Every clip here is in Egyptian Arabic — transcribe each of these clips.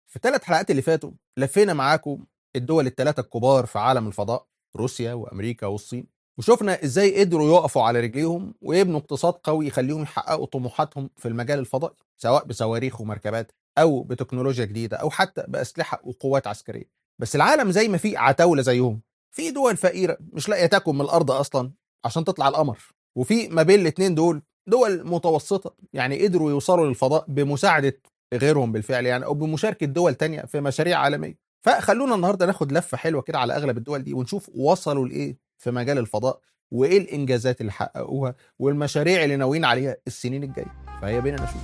في الثلاث حلقات اللي فاتوا لفينا معاكم الدول الثلاثه الكبار في عالم الفضاء روسيا وامريكا والصين وشفنا ازاي قدروا يقفوا على رجليهم ويبنوا اقتصاد قوي يخليهم يحققوا طموحاتهم في المجال الفضائي سواء بصواريخ ومركبات او بتكنولوجيا جديده او حتى باسلحه وقوات عسكريه بس العالم زي ما في عتاوله زيهم في دول فقيره مش لاقيه تاكل من الارض اصلا عشان تطلع القمر وفي ما بين الاثنين دول دول متوسطه يعني قدروا يوصلوا للفضاء بمساعده غيرهم بالفعل يعني او بمشاركه دول تانية في مشاريع عالميه فخلونا النهارده ناخد لفه حلوه كده على اغلب الدول دي ونشوف وصلوا لايه في مجال الفضاء وايه الانجازات اللي حققوها والمشاريع اللي ناويين عليها السنين الجايه فهي بينا نشوف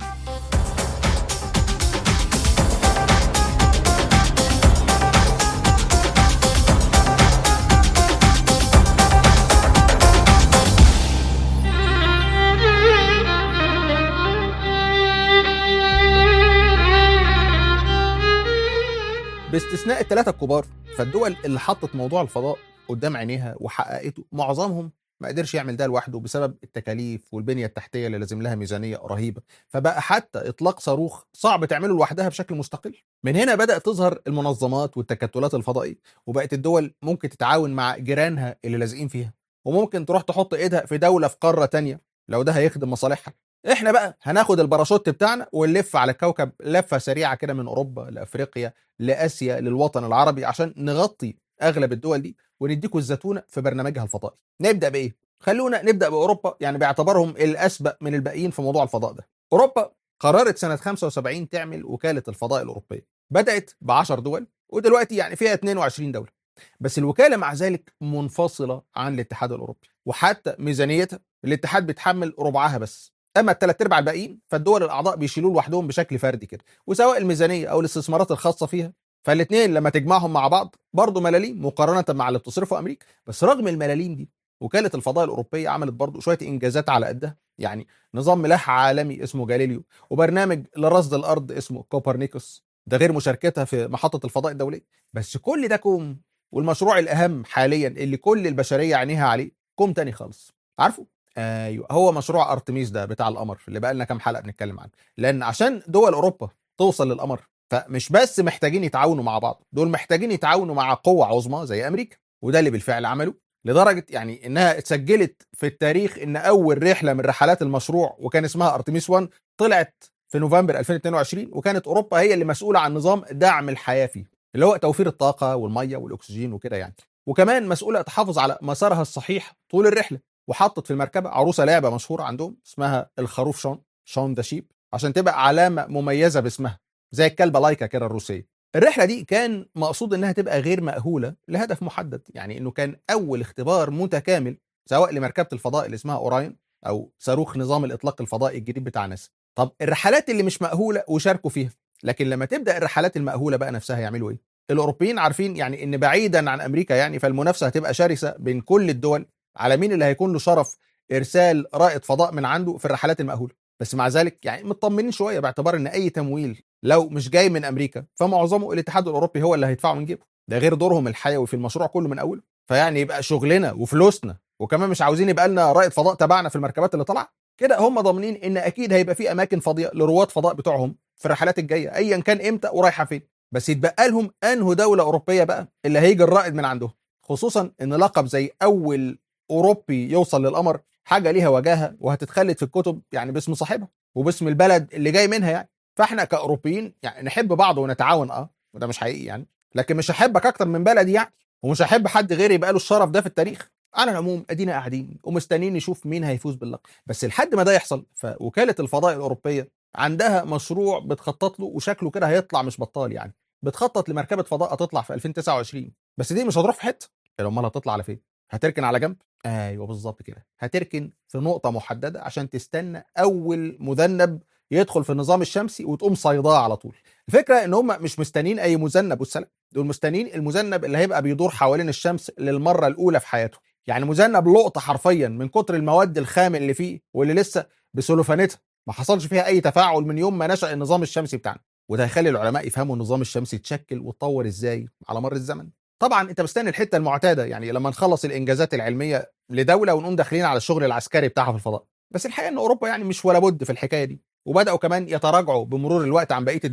باستثناء الثلاثه الكبار فالدول اللي حطت موضوع الفضاء قدام عينيها وحققته معظمهم ما قدرش يعمل ده لوحده بسبب التكاليف والبنيه التحتيه اللي لازم لها ميزانيه رهيبه فبقى حتى اطلاق صاروخ صعب تعمله لوحدها بشكل مستقل من هنا بدات تظهر المنظمات والتكتلات الفضائيه وبقت الدول ممكن تتعاون مع جيرانها اللي لازقين فيها وممكن تروح تحط ايدها في دوله في قاره تانية لو ده هيخدم مصالحها احنا بقى هناخد الباراشوت بتاعنا ونلف على الكوكب لفه سريعه كده من اوروبا لافريقيا لاسيا للوطن العربي عشان نغطي اغلب الدول دي ونديكم الزتونه في برنامجها الفضائي نبدا بايه خلونا نبدا باوروبا يعني باعتبارهم الاسبق من الباقيين في موضوع الفضاء ده اوروبا قررت سنه 75 تعمل وكاله الفضاء الاوروبيه بدات ب 10 دول ودلوقتي يعني فيها 22 دوله بس الوكاله مع ذلك منفصله عن الاتحاد الاوروبي وحتى ميزانيتها الاتحاد بيتحمل ربعها بس اما الثلاث ارباع الباقيين فالدول الاعضاء بيشيلوه لوحدهم بشكل فردي كده وسواء الميزانيه او الاستثمارات الخاصه فيها فالاثنين لما تجمعهم مع بعض برضه ملاليم مقارنه مع اللي بتصرفه امريكا بس رغم الملاليم دي وكاله الفضاء الاوروبيه عملت برضه شويه انجازات على قدها يعني نظام ملاحه عالمي اسمه جاليليو وبرنامج لرصد الارض اسمه كوبرنيكوس ده غير مشاركتها في محطه الفضاء الدوليه بس كل ده كوم والمشروع الاهم حاليا اللي كل البشريه عينيها عليه كوم تاني خالص عارفه ايوه هو مشروع ارتميس ده بتاع القمر اللي بقى لنا كام حلقه بنتكلم عنه لان عشان دول اوروبا توصل للقمر فمش بس محتاجين يتعاونوا مع بعض دول محتاجين يتعاونوا مع قوة عظمى زي أمريكا وده اللي بالفعل عملوا لدرجة يعني إنها اتسجلت في التاريخ إن أول رحلة من رحلات المشروع وكان اسمها أرتميس 1 طلعت في نوفمبر 2022 وكانت أوروبا هي اللي مسؤولة عن نظام دعم الحياة فيه اللي هو توفير الطاقة والمية والأكسجين وكده يعني وكمان مسؤولة تحافظ على مسارها الصحيح طول الرحلة وحطت في المركبة عروسة لعبة مشهورة عندهم اسمها الخروف شون شون ذا شيب عشان تبقى علامة مميزة باسمها زي الكلبه لايكا كده الروسيه الرحله دي كان مقصود انها تبقى غير مأهوله لهدف محدد يعني انه كان اول اختبار متكامل سواء لمركبه الفضاء اللي اسمها اوراين او صاروخ نظام الاطلاق الفضائي الجديد بتاع ناسا طب الرحلات اللي مش مأهوله وشاركوا فيها لكن لما تبدا الرحلات المأهوله بقى نفسها يعملوا ايه الاوروبيين عارفين يعني ان بعيدا عن امريكا يعني فالمنافسه هتبقى شرسه بين كل الدول على مين اللي هيكون له شرف ارسال رائد فضاء من عنده في الرحلات المأهوله بس مع ذلك يعني مطمنين شويه باعتبار ان اي تمويل لو مش جاي من امريكا فمعظمه الاتحاد الاوروبي هو اللي هيدفعه من جيبه ده غير دورهم الحيوي في المشروع كله من اوله فيعني يبقى شغلنا وفلوسنا وكمان مش عاوزين يبقى لنا رائد فضاء تبعنا في المركبات اللي طالعه كده هم ضامنين ان اكيد هيبقى في اماكن فاضيه لرواد فضاء بتوعهم في الرحلات الجايه ايا كان امتى ورايحه فين بس يتبقى لهم انه دوله اوروبيه بقى اللي هيجي الرائد من عندهم خصوصا ان لقب زي اول اوروبي يوصل للقمر حاجه ليها وجاهه وهتتخلد في الكتب يعني باسم صاحبها وباسم البلد اللي جاي منها يعني فاحنا كاوروبيين يعني نحب بعض ونتعاون اه وده مش حقيقي يعني لكن مش هحبك اكتر من بلدي يعني ومش هحب حد غيري يبقى له الشرف ده في التاريخ على العموم ادينا قاعدين ومستنيين نشوف مين هيفوز باللقب بس لحد ما ده يحصل فوكاله الفضاء الاوروبيه عندها مشروع بتخطط له وشكله كده هيطلع مش بطال يعني بتخطط لمركبه فضاء هتطلع في 2029 بس دي مش هتروح في حته امال هتطلع على فين هتركن على جنب ايوه بالظبط كده هتركن في نقطه محدده عشان تستنى اول مذنب يدخل في النظام الشمسي وتقوم صيداه على طول الفكره ان هم مش مستنيين اي مذنب والسلام دول مستنيين المذنب اللي هيبقى بيدور حوالين الشمس للمره الاولى في حياته يعني مذنب لقطه حرفيا من كتر المواد الخام اللي فيه واللي لسه بسلوفانتها ما حصلش فيها اي تفاعل من يوم ما نشا النظام الشمسي بتاعنا وده هيخلي العلماء يفهموا النظام الشمسي اتشكل واتطور ازاي على مر الزمن طبعا انت مستني الحته المعتاده يعني لما نخلص الانجازات العلميه لدوله ونقوم داخلين على الشغل العسكري بتاعها في الفضاء بس الحقيقه ان اوروبا يعني مش ولا بد في الحكايه دي وبداوا كمان يتراجعوا بمرور الوقت عن بقيه الدول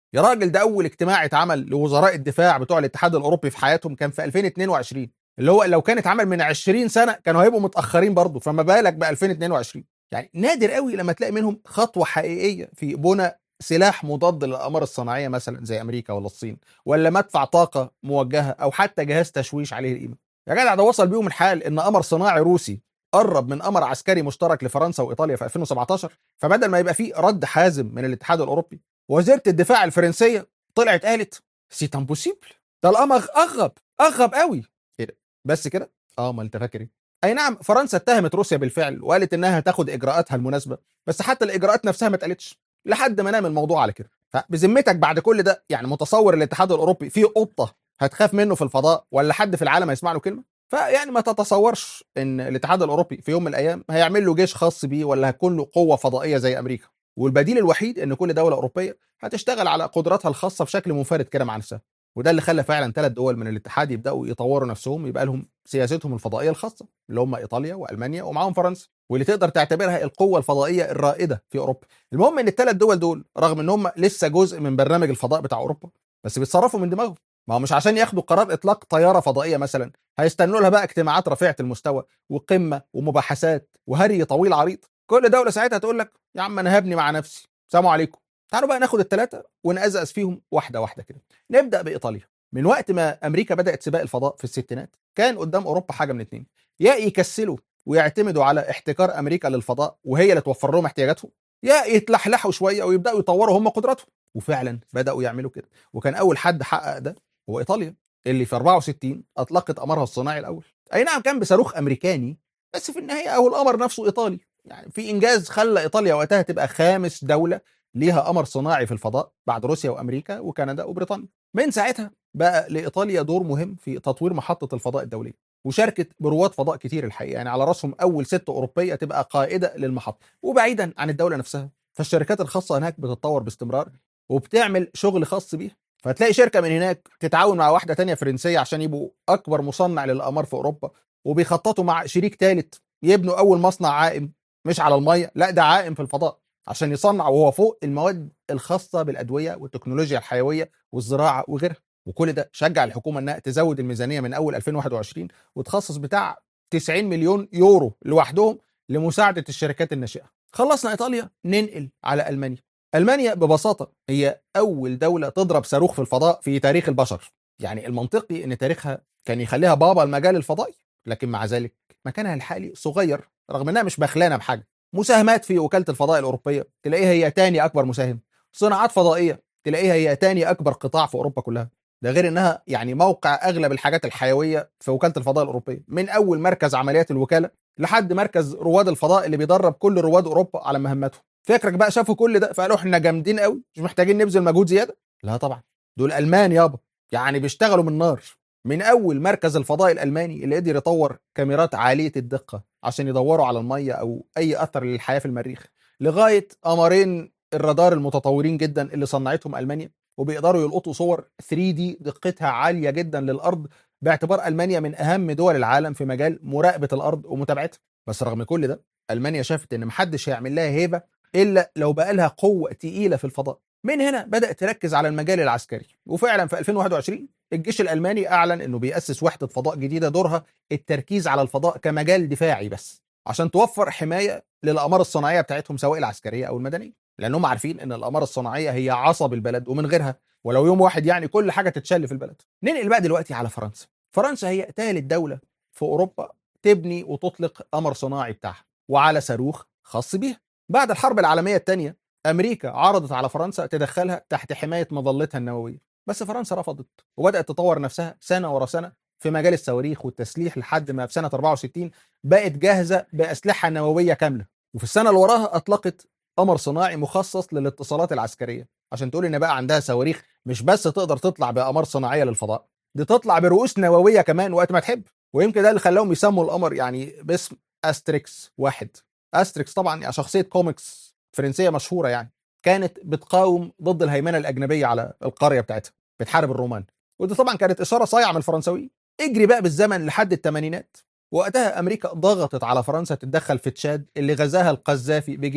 يا راجل ده اول اجتماع اتعمل لوزراء الدفاع بتوع الاتحاد الاوروبي في حياتهم كان في 2022 اللي هو لو كان اتعمل من 20 سنه كانوا هيبقوا متاخرين برضه فما بالك ب 2022 يعني نادر قوي لما تلاقي منهم خطوه حقيقيه في بناء سلاح مضاد للاقمار الصناعيه مثلا زي امريكا ولا الصين ولا مدفع طاقه موجهه او حتى جهاز تشويش عليه القيمه يا جدع ده وصل بيهم الحال ان قمر صناعي روسي قرب من قمر عسكري مشترك لفرنسا وايطاليا في 2017 فبدل ما يبقى فيه رد حازم من الاتحاد الاوروبي وزيره الدفاع الفرنسيه طلعت قالت سي امبوسيبل ده القمر اغب اغب قوي ايه ده بس كده اه ما انت فاكر ايه اي نعم فرنسا اتهمت روسيا بالفعل وقالت انها هتاخد اجراءاتها المناسبه بس حتى الاجراءات نفسها ما اتقالتش لحد ما نام الموضوع على كده فبذمتك بعد كل ده يعني متصور الاتحاد الاوروبي فيه قطه هتخاف منه في الفضاء ولا حد في العالم هيسمع له كلمه فيعني ما تتصورش ان الاتحاد الاوروبي في يوم من الايام هيعمل له جيش خاص بيه ولا هتكون له قوه فضائيه زي امريكا والبديل الوحيد ان كل دوله اوروبيه هتشتغل على قدراتها الخاصه بشكل منفرد كده مع نفسها وده اللي خلى فعلا ثلاث دول من الاتحاد يبداوا يطوروا نفسهم يبقى لهم سياستهم الفضائيه الخاصه اللي هم ايطاليا والمانيا ومعاهم فرنسا واللي تقدر تعتبرها القوه الفضائيه الرائده في اوروبا المهم ان الثلاث دول دول رغم ان هم لسه جزء من برنامج الفضاء بتاع اوروبا بس بيتصرفوا من دماغهم ما هو مش عشان ياخدوا قرار اطلاق طياره فضائيه مثلا هيستنوا لها بقى اجتماعات رفيعه المستوى وقمه ومباحثات وهري طويل عريض كل دوله ساعتها تقول لك يا عم انا هبني مع نفسي سلام عليكم تعالوا بقى ناخد الثلاثه ونأزأز فيهم واحده واحده كده نبدا بايطاليا من وقت ما امريكا بدات سباق الفضاء في الستينات كان قدام اوروبا حاجه من اتنين يا يكسلوا ويعتمدوا على احتكار امريكا للفضاء وهي اللي توفر لهم احتياجاتهم يا يتلحلحوا شويه ويبداوا يطوروا هم قدراتهم وفعلا بداوا يعملوا كده وكان اول حد حقق ده هو ايطاليا اللي في 64 اطلقت قمرها الصناعي الاول اي نعم كان بصاروخ امريكاني بس في النهايه هو القمر نفسه ايطالي يعني في انجاز خلى ايطاليا وقتها تبقى خامس دوله ليها قمر صناعي في الفضاء بعد روسيا وامريكا وكندا وبريطانيا من ساعتها بقى لايطاليا دور مهم في تطوير محطه الفضاء الدوليه وشاركت برواد فضاء كتير الحقيقه يعني على راسهم اول ست اوروبيه تبقى قائده للمحطه وبعيدا عن الدوله نفسها فالشركات الخاصه هناك بتتطور باستمرار وبتعمل شغل خاص بيها فتلاقي شركه من هناك تتعاون مع واحده تانية فرنسيه عشان يبقوا اكبر مصنع للاقمار في اوروبا وبيخططوا مع شريك ثالث يبنوا اول مصنع عائم مش على الميه لا ده عائم في الفضاء عشان يصنع وهو فوق المواد الخاصه بالادويه والتكنولوجيا الحيويه والزراعه وغيرها وكل ده شجع الحكومه انها تزود الميزانيه من اول 2021 وتخصص بتاع 90 مليون يورو لوحدهم لمساعده الشركات الناشئه. خلصنا ايطاليا ننقل على المانيا. المانيا ببساطه هي اول دوله تضرب صاروخ في الفضاء في تاريخ البشر. يعني المنطقي ان تاريخها كان يخليها بابا المجال الفضائي، لكن مع ذلك مكانها الحالي صغير رغم انها مش بخلانه بحاجه. مساهمات في وكاله الفضاء الاوروبيه تلاقيها هي تاني اكبر مساهم. صناعات فضائيه تلاقيها هي تاني اكبر قطاع في اوروبا كلها. ده غير انها يعني موقع اغلب الحاجات الحيويه في وكاله الفضاء الاوروبيه من اول مركز عمليات الوكاله لحد مركز رواد الفضاء اللي بيدرب كل رواد اوروبا على مهماتهم فكرك بقى شافوا كل ده فقالوا احنا جامدين قوي مش محتاجين نبذل مجهود زياده لا طبعا دول المان يابا يعني بيشتغلوا من نار من اول مركز الفضاء الالماني اللي قدر يطور كاميرات عاليه الدقه عشان يدوروا على الميه او اي اثر للحياه في المريخ لغايه قمرين الرادار المتطورين جدا اللي صنعتهم المانيا وبيقدروا يلقطوا صور 3 دي دقتها عاليه جدا للارض باعتبار المانيا من اهم دول العالم في مجال مراقبه الارض ومتابعتها بس رغم كل ده المانيا شافت ان محدش هيعمل لها هيبه الا لو بقى لها قوه تقيله في الفضاء من هنا بدات تركز على المجال العسكري وفعلا في 2021 الجيش الالماني اعلن انه بياسس وحده فضاء جديده دورها التركيز على الفضاء كمجال دفاعي بس عشان توفر حمايه للاقمار الصناعيه بتاعتهم سواء العسكريه او المدنيه لانهم عارفين ان الاقمار الصناعيه هي عصب البلد ومن غيرها ولو يوم واحد يعني كل حاجه تتشل في البلد ننقل بقى دلوقتي على فرنسا فرنسا هي ثالث دوله في اوروبا تبني وتطلق قمر صناعي بتاعها وعلى صاروخ خاص بيها بعد الحرب العالميه الثانيه امريكا عرضت على فرنسا تدخلها تحت حمايه مظلتها النوويه بس فرنسا رفضت وبدات تطور نفسها سنه ورا سنه في مجال الصواريخ والتسليح لحد ما في سنه 64 بقت جاهزه باسلحه نوويه كامله وفي السنه اللي وراها اطلقت قمر صناعي مخصص للاتصالات العسكريه عشان تقول ان بقى عندها صواريخ مش بس تقدر تطلع باقمار صناعيه للفضاء دي تطلع برؤوس نوويه كمان وقت ما تحب ويمكن ده اللي خلاهم يسموا القمر يعني باسم استريكس واحد استريكس طبعا يعني شخصيه كوميكس فرنسيه مشهوره يعني كانت بتقاوم ضد الهيمنه الاجنبيه على القريه بتاعتها بتحارب الرومان ودي طبعا كانت اشاره صايعه من الفرنساويين اجري بقى بالزمن لحد الثمانينات وقتها امريكا ضغطت على فرنسا تتدخل في تشاد اللي غزاها القذافي بجيشه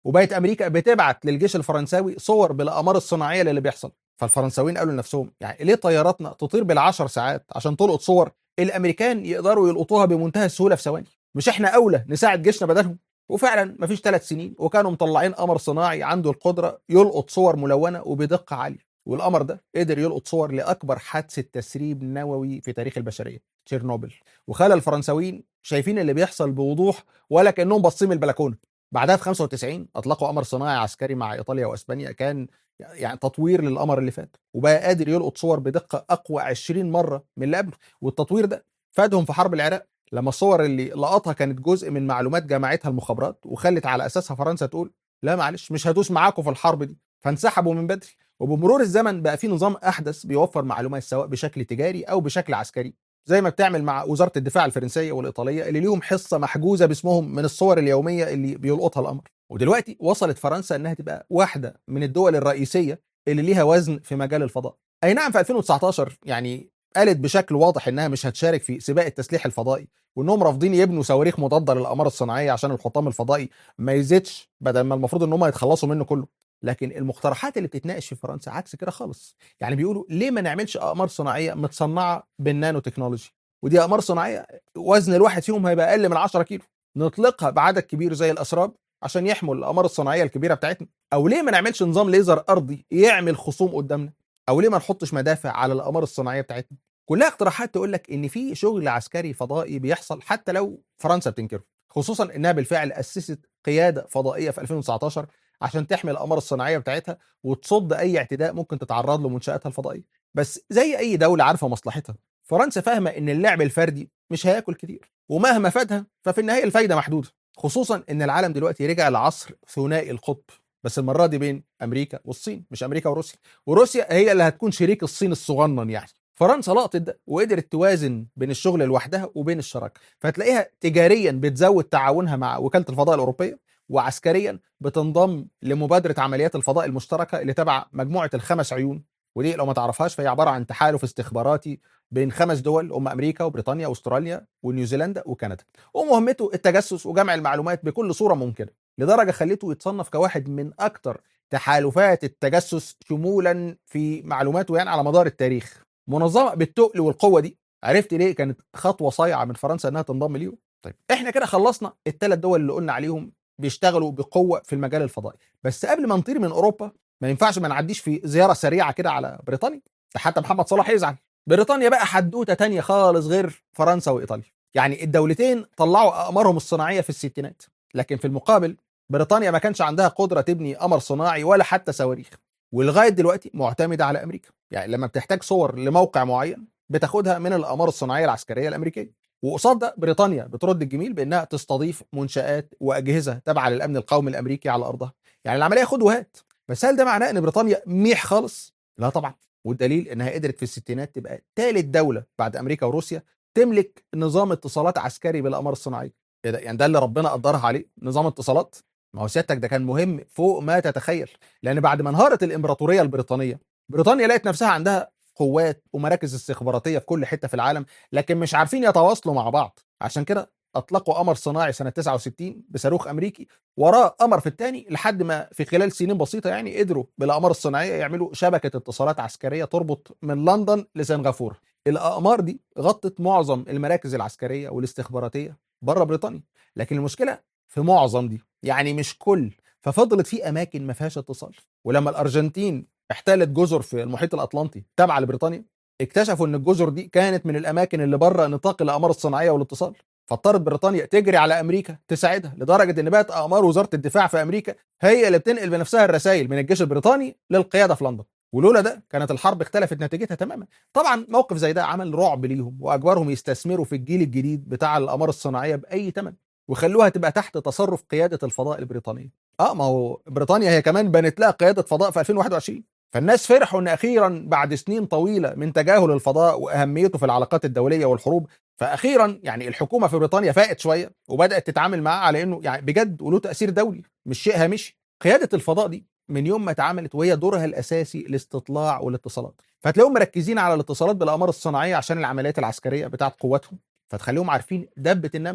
وبقت امريكا بتبعت للجيش الفرنساوي صور بالاقمار الصناعيه للي بيحصل فالفرنساويين قالوا لنفسهم يعني ليه طياراتنا تطير بالعشر ساعات عشان تلقط صور الامريكان يقدروا يلقطوها بمنتهى السهوله في ثواني مش احنا اولى نساعد جيشنا بدلهم وفعلا مفيش ثلاث سنين وكانوا مطلعين قمر صناعي عنده القدره يلقط صور ملونه وبدقه عاليه والقمر ده قدر يلقط صور لاكبر حادثه تسريب نووي في تاريخ البشريه تشيرنوبل وخلى الفرنساويين شايفين اللي بيحصل بوضوح ولا كانهم باصين من البلكونه بعدها في 95 اطلقوا قمر صناعي عسكري مع ايطاليا واسبانيا كان يعني تطوير للقمر اللي فات وبقى قادر يلقط صور بدقه اقوى 20 مره من اللي قبله والتطوير ده فادهم في حرب العراق لما الصور اللي لقطها كانت جزء من معلومات جمعتها المخابرات وخلت على اساسها فرنسا تقول لا معلش مش هدوس معاكم في الحرب دي فانسحبوا من بدري وبمرور الزمن بقى في نظام احدث بيوفر معلومات سواء بشكل تجاري او بشكل عسكري زي ما بتعمل مع وزاره الدفاع الفرنسيه والايطاليه اللي ليهم حصه محجوزه باسمهم من الصور اليوميه اللي بيلقطها القمر ودلوقتي وصلت فرنسا انها تبقى واحده من الدول الرئيسيه اللي ليها وزن في مجال الفضاء اي نعم في 2019 يعني قالت بشكل واضح انها مش هتشارك في سباق التسليح الفضائي وانهم رافضين يبنوا صواريخ مضاده للاقمار الصناعيه عشان الحطام الفضائي ما يزيدش بدل ما المفروض ان هم يتخلصوا منه كله لكن المقترحات اللي بتتناقش في فرنسا عكس كده خالص يعني بيقولوا ليه ما نعملش اقمار صناعيه متصنعه بالنانو تكنولوجي ودي اقمار صناعيه وزن الواحد فيهم هيبقى اقل من 10 كيلو نطلقها بعدد كبير زي الاسراب عشان يحموا الاقمار الصناعيه الكبيره بتاعتنا او ليه ما نعملش نظام ليزر ارضي يعمل خصوم قدامنا او ليه ما نحطش مدافع على الاقمار الصناعيه بتاعتنا كلها اقتراحات تقول لك ان في شغل عسكري فضائي بيحصل حتى لو فرنسا بتنكره خصوصا انها بالفعل اسست قياده فضائيه في 2019 عشان تحمي الاقمار الصناعيه بتاعتها وتصد اي اعتداء ممكن تتعرض له منشاتها الفضائيه بس زي اي دوله عارفه مصلحتها فرنسا فاهمه ان اللعب الفردي مش هياكل كتير ومهما فادها ففي النهايه الفايده محدوده خصوصا ان العالم دلوقتي رجع لعصر ثنائي القطب بس المره دي بين امريكا والصين مش امريكا وروسيا وروسيا هي اللي هتكون شريك الصين الصغنن يعني فرنسا لقطت ده وقدرت توازن بين الشغل لوحدها وبين الشراكه فتلاقيها تجاريا بتزود تعاونها مع وكاله الفضاء الاوروبيه وعسكريا بتنضم لمبادره عمليات الفضاء المشتركه اللي تبع مجموعه الخمس عيون ودي لو ما تعرفهاش فهي عباره عن تحالف استخباراتي بين خمس دول هم امريكا وبريطانيا واستراليا ونيوزيلندا وكندا ومهمته التجسس وجمع المعلومات بكل صوره ممكنه لدرجه خليته يتصنف كواحد من اكثر تحالفات التجسس شمولا في معلوماته يعني على مدار التاريخ منظمه بالتقل والقوه دي عرفت ليه كانت خطوه صايعه من فرنسا انها تنضم ليهم طيب احنا كده خلصنا الثلاث دول اللي قلنا عليهم بيشتغلوا بقوه في المجال الفضائي بس قبل ما نطير من اوروبا ما ينفعش ما نعديش في زياره سريعه كده على بريطانيا ده حتى محمد صلاح يزعل بريطانيا بقى حدوته تانية خالص غير فرنسا وايطاليا يعني الدولتين طلعوا اقمارهم الصناعيه في الستينات لكن في المقابل بريطانيا ما كانش عندها قدره تبني قمر صناعي ولا حتى صواريخ ولغايه دلوقتي معتمده على امريكا يعني لما بتحتاج صور لموقع معين بتاخدها من الاقمار الصناعيه العسكريه الامريكيه وقصاد ده بريطانيا بترد الجميل بانها تستضيف منشات واجهزه تابعه للامن القومي الامريكي على ارضها يعني العمليه خد وهات بس هل ده معناه ان بريطانيا ميح خالص لا طبعا والدليل انها قدرت في الستينات تبقى ثالث دوله بعد امريكا وروسيا تملك نظام اتصالات عسكري بالاقمار الصناعيه ايه ده يعني ده اللي ربنا قدرها عليه نظام اتصالات ما هو سيادتك ده كان مهم فوق ما تتخيل لان بعد ما انهارت الامبراطوريه البريطانيه بريطانيا لقت نفسها عندها قوات ومراكز استخباراتيه في كل حته في العالم لكن مش عارفين يتواصلوا مع بعض عشان كده اطلقوا قمر صناعي سنه 69 بصاروخ امريكي وراه قمر في الثاني لحد ما في خلال سنين بسيطه يعني قدروا بالاقمار الصناعيه يعملوا شبكه اتصالات عسكريه تربط من لندن لسنغافوره الاقمار دي غطت معظم المراكز العسكريه والاستخباراتيه بره بريطانيا لكن المشكله في معظم دي يعني مش كل ففضلت في اماكن ما فيهاش اتصال ولما الارجنتين احتلت جزر في المحيط الاطلنطي تابعه لبريطانيا اكتشفوا ان الجزر دي كانت من الاماكن اللي بره نطاق الاقمار الصناعيه والاتصال فاضطرت بريطانيا تجري على امريكا تساعدها لدرجه ان بقت اقمار وزاره الدفاع في امريكا هي اللي بتنقل بنفسها الرسائل من الجيش البريطاني للقياده في لندن ولولا ده كانت الحرب اختلفت نتيجتها تماما طبعا موقف زي ده عمل رعب ليهم واجبرهم يستثمروا في الجيل الجديد بتاع الاقمار الصناعيه باي ثمن وخلوها تبقى تحت تصرف قياده الفضاء البريطانيه اه ما هو بريطانيا هي كمان بنت لها قياده فضاء في 2021 فالناس فرحوا ان اخيرا بعد سنين طويله من تجاهل الفضاء واهميته في العلاقات الدوليه والحروب فاخيرا يعني الحكومه في بريطانيا فاقت شويه وبدات تتعامل معاه على انه يعني بجد وله تاثير دولي مش شيء هامشي قياده الفضاء دي من يوم ما اتعملت وهي دورها الاساسي الاستطلاع والاتصالات فتلاقيهم مركزين على الاتصالات بالاقمار الصناعيه عشان العمليات العسكريه بتاعت قواتهم فتخليهم عارفين دبه النمله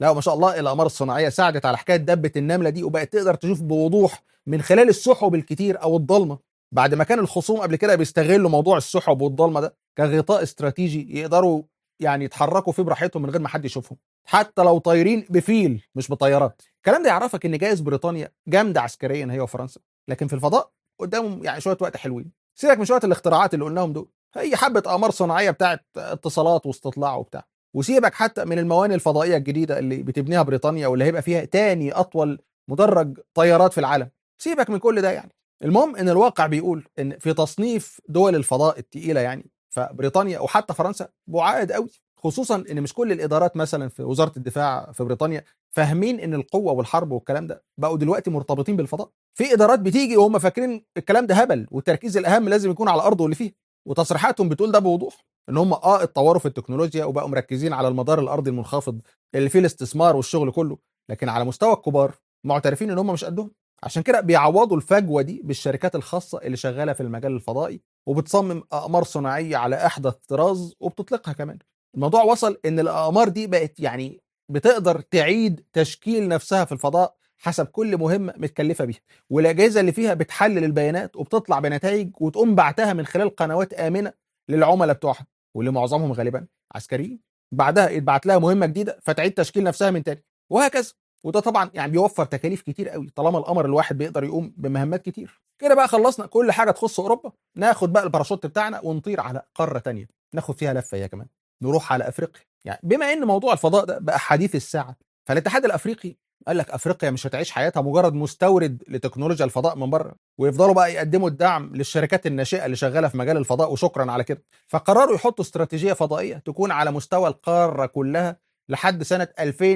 لا ما شاء الله الاقمار الصناعيه ساعدت على حكايه دبه النمله دي وبقت تقدر تشوف بوضوح من خلال السحب الكتير او الضلمه بعد ما كان الخصوم قبل كده بيستغلوا موضوع السحب والضلمه ده كغطاء استراتيجي يقدروا يعني يتحركوا فيه براحتهم من غير ما حد يشوفهم حتى لو طايرين بفيل مش بطيارات الكلام ده يعرفك ان جائز بريطانيا جامده عسكريا هي وفرنسا لكن في الفضاء قدامهم يعني شويه وقت حلوين سيبك من شويه الاختراعات اللي قلناهم دول هي حبه اقمار صناعيه بتاعت اتصالات واستطلاع وبتاع وسيبك حتى من الموانئ الفضائيه الجديده اللي بتبنيها بريطانيا واللي هيبقى فيها تاني اطول مدرج طيارات في العالم سيبك من كل ده يعني المهم ان الواقع بيقول ان في تصنيف دول الفضاء الثقيله يعني فبريطانيا وحتى فرنسا بعاد قوي خصوصا ان مش كل الادارات مثلا في وزاره الدفاع في بريطانيا فاهمين ان القوه والحرب والكلام ده بقوا دلوقتي مرتبطين بالفضاء في ادارات بتيجي وهم فاكرين الكلام ده هبل والتركيز الاهم لازم يكون على الارض واللي فيها وتصريحاتهم بتقول ده بوضوح ان هم اه اتطوروا في التكنولوجيا وبقوا مركزين على المدار الارضي المنخفض اللي فيه الاستثمار والشغل كله لكن على مستوى الكبار معترفين ان هم مش قدهم عشان كده بيعوضوا الفجوه دي بالشركات الخاصه اللي شغاله في المجال الفضائي وبتصمم اقمار صناعيه على احدث طراز وبتطلقها كمان الموضوع وصل ان الاقمار دي بقت يعني بتقدر تعيد تشكيل نفسها في الفضاء حسب كل مهمه متكلفه بيها والاجهزه اللي فيها بتحلل البيانات وبتطلع بنتائج وتقوم بعتها من خلال قنوات امنه للعملاء بتوعها واللي معظمهم غالبا عسكريين بعدها يتبعت لها مهمه جديده فتعيد تشكيل نفسها من تاني وهكذا وده طبعا يعني بيوفر تكاليف كتير قوي طالما القمر الواحد بيقدر يقوم بمهمات كتير كده بقى خلصنا كل حاجه تخص اوروبا ناخد بقى الباراشوت بتاعنا ونطير على قاره تانية ناخد فيها لفه هي كمان نروح على افريقيا يعني بما ان موضوع الفضاء ده بقى حديث الساعه فالاتحاد الافريقي قال لك افريقيا مش هتعيش حياتها مجرد مستورد لتكنولوجيا الفضاء من بره ويفضلوا بقى يقدموا الدعم للشركات الناشئه اللي شغاله في مجال الفضاء وشكرا على كده فقرروا يحطوا استراتيجيه فضائيه تكون على مستوى القاره كلها لحد سنه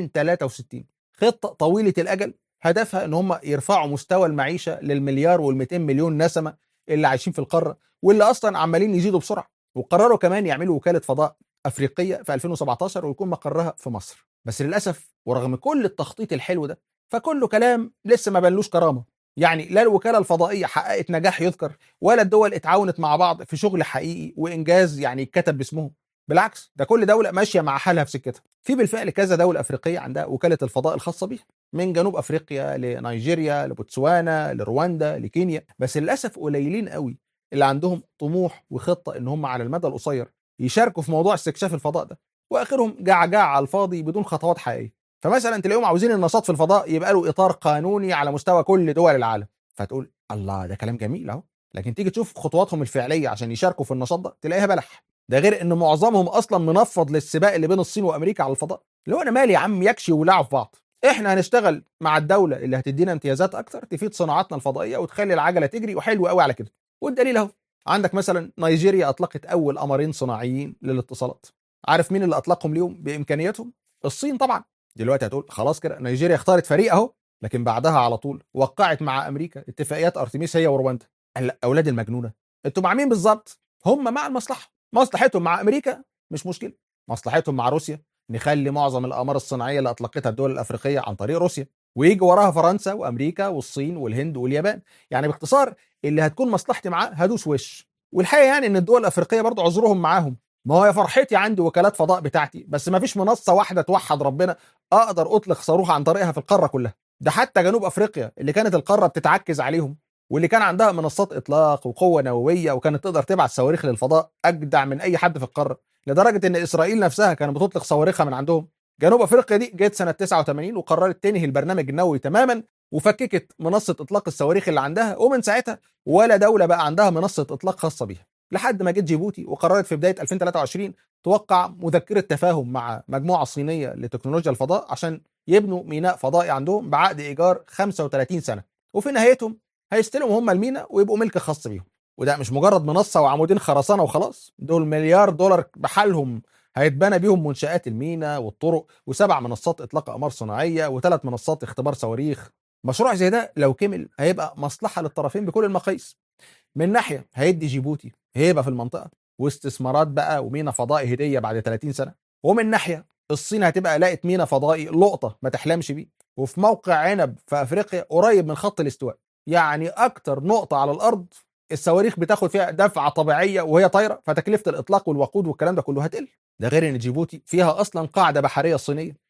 2063 خطه طويله الاجل هدفها ان هم يرفعوا مستوى المعيشه للمليار وال200 مليون نسمه اللي عايشين في القاره واللي اصلا عمالين يزيدوا بسرعه وقرروا كمان يعملوا وكاله فضاء افريقيه في 2017 ويكون مقرها في مصر بس للاسف ورغم كل التخطيط الحلو ده فكله كلام لسه ما بنلوش كرامه يعني لا الوكاله الفضائيه حققت نجاح يذكر ولا الدول اتعاونت مع بعض في شغل حقيقي وانجاز يعني يتكتب باسمهم بالعكس ده كل دوله ماشيه مع حالها في سكتها في بالفعل كذا دوله افريقيه عندها وكاله الفضاء الخاصه بيها من جنوب افريقيا لنيجيريا لبوتسوانا لرواندا لكينيا بس للاسف قليلين قوي اللي عندهم طموح وخطه ان هم على المدى القصير يشاركوا في موضوع استكشاف الفضاء ده واخرهم جعجع على الفاضي بدون خطوات حقيقيه فمثلا تلاقيهم عاوزين النشاط في الفضاء يبقى له اطار قانوني على مستوى كل دول العالم فتقول الله ده كلام جميل اهو لكن تيجي تشوف خطواتهم الفعليه عشان يشاركوا في النشاط ده تلاقيها بلح ده غير ان معظمهم اصلا منفض للسباق اللي بين الصين وامريكا على الفضاء اللي هو انا مالي يا عم يكشي ويولعوا في بعض احنا هنشتغل مع الدوله اللي هتدينا امتيازات اكتر تفيد صناعاتنا الفضائيه وتخلي العجله تجري وحلو قوي على كده والدليل اهو عندك مثلا نيجيريا اطلقت اول قمرين صناعيين للاتصالات عارف مين اللي اطلقهم ليهم بامكانياتهم الصين طبعا دلوقتي هتقول خلاص كده نيجيريا اختارت فريق اهو لكن بعدها على طول وقعت مع امريكا اتفاقيات ارتميس هي ورواندا اولاد المجنونه انتوا مع مين بالظبط هم مع المصلحه مصلحتهم مع امريكا مش مشكله مصلحتهم مع روسيا نخلي معظم الاقمار الصناعيه اللي اطلقتها الدول الافريقيه عن طريق روسيا ويجي وراها فرنسا وامريكا والصين والهند واليابان يعني باختصار اللي هتكون مصلحتي معاه هدوس وش والحقيقه يعني ان الدول الافريقيه برضه عذرهم معاهم ما هو يا فرحتي عندي وكالات فضاء بتاعتي بس ما فيش منصه واحده توحد ربنا اقدر اطلق صاروخ عن طريقها في القاره كلها ده حتى جنوب افريقيا اللي كانت القاره بتتعكز عليهم واللي كان عندها منصات اطلاق وقوه نوويه وكانت تقدر تبعت صواريخ للفضاء اجدع من اي حد في القاره لدرجه ان اسرائيل نفسها كانت بتطلق صواريخها من عندهم جنوب افريقيا دي جت سنه 89 وقررت تنهي البرنامج النووي تماما وفككت منصه اطلاق الصواريخ اللي عندها ومن ساعتها ولا دوله بقى عندها منصه اطلاق خاصه بيها لحد ما جت جيبوتي وقررت في بدايه 2023 توقع مذكره تفاهم مع مجموعه صينيه لتكنولوجيا الفضاء عشان يبنوا ميناء فضائي عندهم بعقد ايجار 35 سنه وفي نهايتهم هيستلموا هم الميناء ويبقوا ملك خاص بيهم وده مش مجرد منصه وعمودين خرسانه وخلاص دول مليار دولار بحالهم هيتبنى بيهم منشآت الميناء والطرق وسبع منصات إطلاق أقمار صناعية وثلاث منصات اختبار صواريخ مشروع زي ده لو كمل هيبقى مصلحة للطرفين بكل المقاييس من ناحية هيدي جيبوتي هيبة في المنطقة واستثمارات بقى ومينا فضائي هدية بعد 30 سنة ومن ناحية الصين هتبقى لقت مينا فضائي لقطة ما تحلمش بيه وفي موقع عنب في أفريقيا قريب من خط الاستواء يعني أكتر نقطة على الأرض الصواريخ بتاخد فيها دفعة طبيعية وهي طايرة فتكلفة الإطلاق والوقود والكلام ده كله هتقل ده غير ان جيبوتي فيها اصلا قاعده بحريه صينيه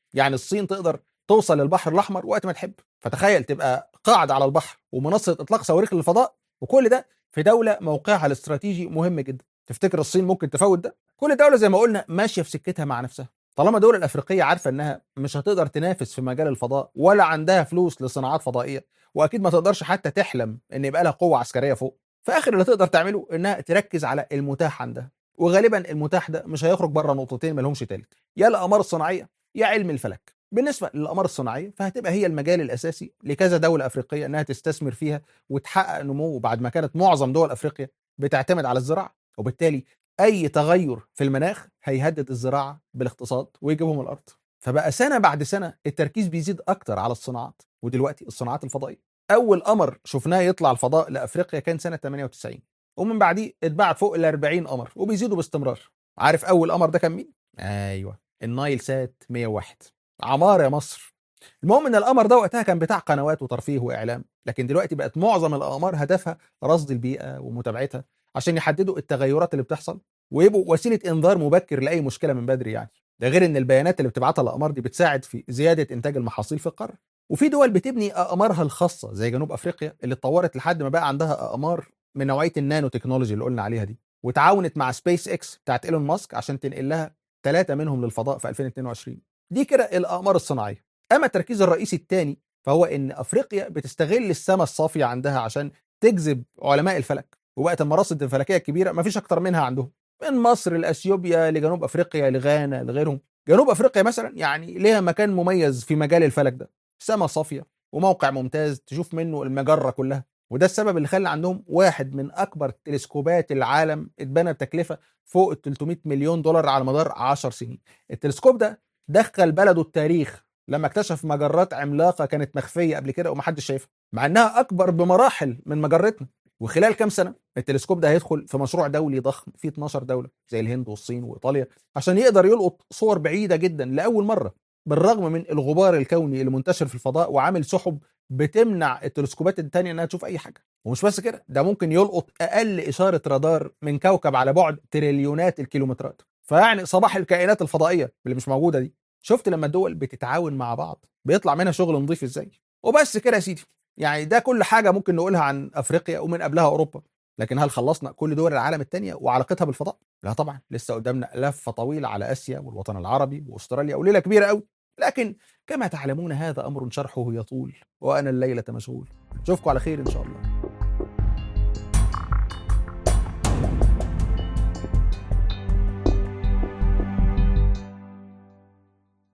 يعني الصين تقدر توصل للبحر الاحمر وقت ما تحب فتخيل تبقى قاعده على البحر ومنصه اطلاق صواريخ للفضاء وكل ده في دوله موقعها الاستراتيجي مهم جدا تفتكر الصين ممكن تفوت ده كل دوله زي ما قلنا ماشيه في سكتها مع نفسها طالما الدول الافريقيه عارفه انها مش هتقدر تنافس في مجال الفضاء ولا عندها فلوس لصناعات فضائيه واكيد ما تقدرش حتى تحلم ان يبقى لها قوه عسكريه فوق فاخر اللي تقدر تعمله انها تركز على المتاح عندها وغالبا المتاح ده مش هيخرج بره نقطتين ما لهمش تالت يا الاقمار الصناعيه يا علم الفلك بالنسبه للاقمار الصناعيه فهتبقى هي المجال الاساسي لكذا دوله افريقيه انها تستثمر فيها وتحقق نمو بعد ما كانت معظم دول افريقيا بتعتمد على الزراعه وبالتالي اي تغير في المناخ هيهدد الزراعه بالاقتصاد ويجيبهم الارض فبقى سنه بعد سنه التركيز بيزيد اكتر على الصناعات ودلوقتي الصناعات الفضائيه اول قمر شفناه يطلع الفضاء لافريقيا كان سنه 98 ومن بعديه اتبعت فوق ال 40 قمر وبيزيدوا باستمرار عارف اول قمر ده كان مين ايوه النايل سات 101 عمار يا مصر المهم ان القمر ده وقتها كان بتاع قنوات وترفيه واعلام لكن دلوقتي بقت معظم الاقمار هدفها رصد البيئه ومتابعتها عشان يحددوا التغيرات اللي بتحصل ويبقوا وسيله انذار مبكر لاي مشكله من بدري يعني ده غير ان البيانات اللي بتبعتها الاقمار دي بتساعد في زياده انتاج المحاصيل في القاره وفي دول بتبني اقمارها الخاصه زي جنوب افريقيا اللي اتطورت لحد ما بقى عندها اقمار من نوعيه النانو تكنولوجي اللي قلنا عليها دي وتعاونت مع سبيس اكس بتاعت ايلون ماسك عشان تنقل لها ثلاثه منهم للفضاء في 2022 دي كده الاقمار الصناعيه اما التركيز الرئيسي الثاني فهو ان افريقيا بتستغل السماء الصافيه عندها عشان تجذب علماء الفلك وبقت المراصد الفلكيه الكبيره ما فيش اكتر منها عندهم من مصر لاثيوبيا لجنوب افريقيا لغانا لغيرهم جنوب افريقيا مثلا يعني ليها مكان مميز في مجال الفلك ده سما صافيه وموقع ممتاز تشوف منه المجره كلها وده السبب اللي خلى عندهم واحد من اكبر تلسكوبات العالم اتبنى بتكلفه فوق ال 300 مليون دولار على مدار 10 سنين التلسكوب ده دخل بلده التاريخ لما اكتشف مجرات عملاقه كانت مخفيه قبل كده ومحدش شايفها مع انها اكبر بمراحل من مجرتنا وخلال كام سنه التلسكوب ده هيدخل في مشروع دولي ضخم فيه 12 دوله زي الهند والصين وايطاليا عشان يقدر يلقط صور بعيده جدا لاول مره بالرغم من الغبار الكوني اللي منتشر في الفضاء وعامل سحب بتمنع التلسكوبات التانية انها تشوف اي حاجه ومش بس كده ده ممكن يلقط اقل اشاره رادار من كوكب على بعد تريليونات الكيلومترات فيعني صباح الكائنات الفضائيه اللي مش موجوده دي شفت لما الدول بتتعاون مع بعض بيطلع منها شغل نظيف ازاي وبس كده يا سيدي يعني ده كل حاجه ممكن نقولها عن افريقيا ومن قبلها اوروبا لكن هل خلصنا كل دول العالم الثانيه وعلاقتها بالفضاء لا طبعا لسه قدامنا لفه طويله على اسيا والوطن العربي واستراليا وليله كبيره قوي لكن كما تعلمون هذا امر شرحه يطول وانا الليله مشغول اشوفكم على خير ان شاء الله